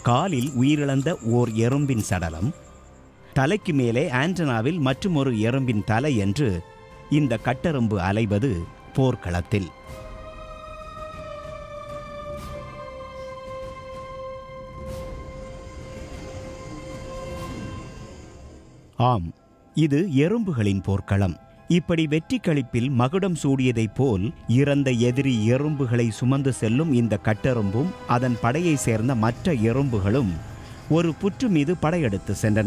காலில் உயிரிழந்த ஓர் எறும்பின் சடலம் தலைக்கு மேலே ஆண்டனாவில் மற்றுமொரு எறும்பின் தலை என்று இந்த கட்டெறும்பு அலைவது போர்க்களத்தில் ஆம் இது எறும்புகளின் போர்க்களம் இப்படி வெற்றி களிப்பில் மகுடம் சூடியதைப் போல் இறந்த எதிரி எறும்புகளை சுமந்து செல்லும் இந்த கட்டெறும்பும் அதன் படையை சேர்ந்த மற்ற எறும்புகளும் ஒரு புற்று மீது படையெடுத்து சென்றன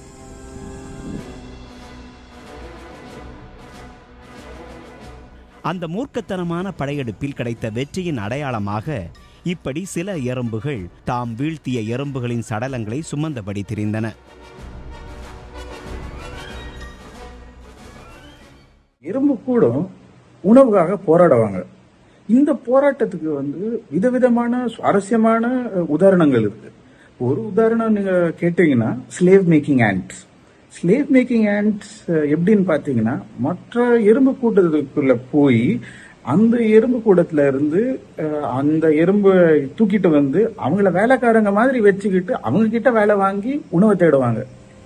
அந்த மூர்க்கத்தனமான படையெடுப்பில் கிடைத்த வெற்றியின் அடையாளமாக இப்படி சில எறும்புகள் தாம் வீழ்த்திய எறும்புகளின் சடலங்களை சுமந்தபடி திரிந்தன எறும்பு கூட உணவுக்காக போராடுவாங்க இந்த போராட்டத்துக்கு வந்து விதவிதமான சுவாரஸ்யமான அஹ், உதாரணங்கள் இருக்கு ஒரு உதாரணம் நீங்க கேட்டீங்கன்னா slave making ants slave making ants எப்படின்னு பாத்தீங்கன்னா மற்ற எறும்பு கூட்டத்துக்குள்ள போய் அந்த எறும்பு கூடத்துல இருந்து அஹ், அந்த எறும்பு தூக்கிட்டு வந்து அவங்கள வேலைக்காரங்க மாதிரி வச்சுக்கிட்டு அவங்க கிட்ட வேலை வாங்கி உணவை தேடுவாங்க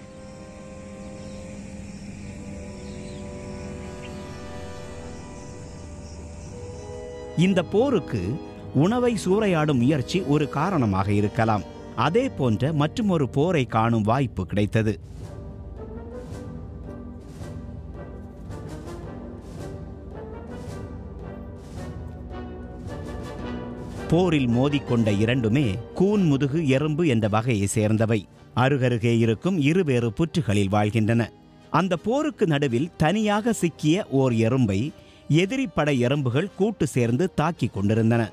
இந்த போருக்கு உணவை சூறையாடும் முயற்சி ஒரு காரணமாக இருக்கலாம் அதே போன்ற மற்றுமொரு போரை காணும் வாய்ப்பு கிடைத்தது போரில் மோதிக்கொண்ட இரண்டுமே கூன் முதுகு எறும்பு என்ற வகையை சேர்ந்தவை அருகருகே இருக்கும் இருவேறு புற்றுகளில் வாழ்கின்றன அந்த போருக்கு நடுவில் தனியாக சிக்கிய ஓர் எறும்பை எதிரி படை எறும்புகள் கூட்டு சேர்ந்து தாக்கிக் கொண்டிருந்தன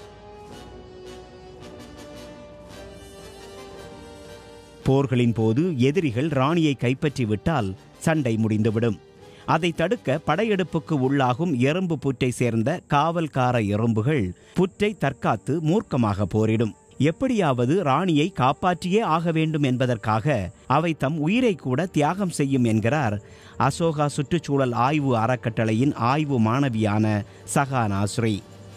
போர்களின் போது எதிரிகள் ராணியை கைப்பற்றி விட்டால் சண்டை முடிந்துவிடும் அதை தடுக்க படையெடுப்புக்கு உள்ளாகும் எறும்பு புற்றை சேர்ந்த காவல்கார எறும்புகள் புற்றை தற்காத்து மூர்க்கமாக போரிடும் எப்படியாவது ராணியை காப்பாற்றியே ஆக வேண்டும் என்பதற்காக அவை தம் உயிரை கூட தியாகம் செய்யும் என்கிறார் அசோகா சுற்றுச்சூழல் ஆய்வு அறக்கட்டளையின் ஆய்வு மாணவியான சஹானா ஸ்ரீ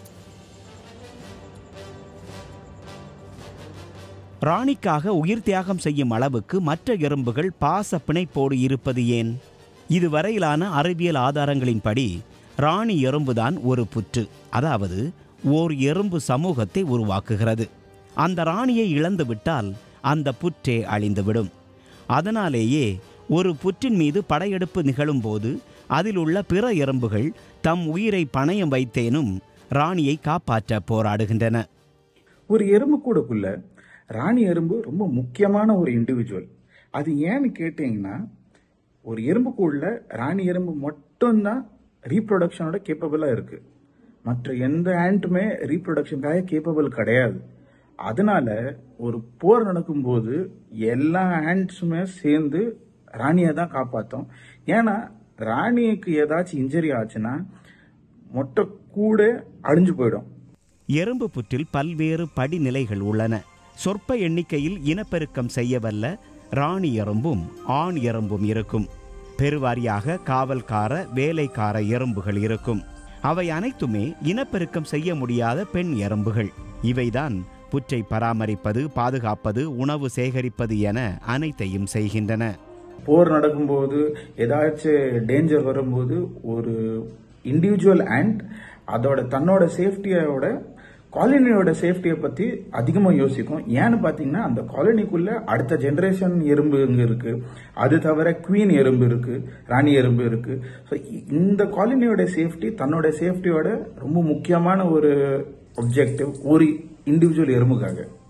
ராணிக்காக உயிர் தியாகம் செய்யும் அளவுக்கு மற்ற எறும்புகள் பாச பிணைப்போடு இருப்பது ஏன் இதுவரையிலான அறிவியல் ஆதாரங்களின்படி ராணி எறும்புதான் ஒரு புற்று அதாவது ஓர் எறும்பு சமூகத்தை உருவாக்குகிறது அந்த ராணியை இழந்துவிட்டால் அந்த புற்றே அழிந்துவிடும் அதனாலேயே ஒரு புற்றின் மீது படையெடுப்பு நிகழும்போது அதில் உள்ள பிற எறும்புகள் தம் உயிரை பணயம் வைத்தேனும் ராணியை காப்பாற்ற போராடுகின்றன ஒரு எறும்பு கூடக்குள்ள ராணி எறும்பு ரொம்ப முக்கியமான ஒரு இண்டிவிஜுவல் அது ஏன்னு கேட்டீங்கன்னா ஒரு எறும்பு கூடல ராணி எறும்பு மட்டும்தான் ரீப்ரொடக்ஷனோட கேப்பபிளா இருக்கு மற்ற எந்த ஆண்ட்டுமே ரீப்ரொடக்ஷனுக்காக கேப்பபிள் கிடையாது அதனால ஒரு போர் நடக்கும்போது எல்லா ஆண்ட்ஸுமே சேர்ந்து ராணியை தான் காப்பாற்றும் ஏன்னா ராணிக்கு ஏதாச்சும் இன்ஜரி ஆச்சுன்னா மொட்டை கூட அழிஞ்சு போயிடும் எறும்பு புற்றில் பல்வேறு படிநிலைகள் உள்ளன சொற்ப எண்ணிக்கையில் இனப்பெருக்கம் செய்யவல்ல ராணி எறும்பும் ஆண் எறும்பும் இருக்கும் பெருவாரியாக காவல்கார வேலைக்கார எறும்புகள் இருக்கும் அவை அனைத்துமே இனப்பெருக்கம் செய்ய முடியாத பெண் எறும்புகள் இவைதான் புற்றை பராமரிப்பது பாதுகாப்பது உணவு சேகரிப்பது என அனைத்தையும் செய்கின்றன போர் நடக்கும்போது ஏதாச்சும் டேஞ்சர் வரும்போது ஒரு இண்டிவிஜுவல் அண்ட் அதோட தன்னோட சேஃப்டியோட காலனியோட சேஃப்டியை பத்தி அதிகமா யோசிக்கும் ஏன்னு பாத்தீங்கன்னா அந்த காலனிக்குள்ள அடுத்த ஜெனரேஷன் எறும்பு இங்க இருக்கு அது தவிர குவீன் எறும்பு இருக்கு ராணி எறும்பு இருக்கு ஸோ இந்த காலனியோட சேஃப்டி தன்னோட சேஃப்டியோட ரொம்ப முக்கியமான ஒரு ஒப்ஜெக்டிவ் ஒரு இண்டிவிஜுவல் எறும்புக்காக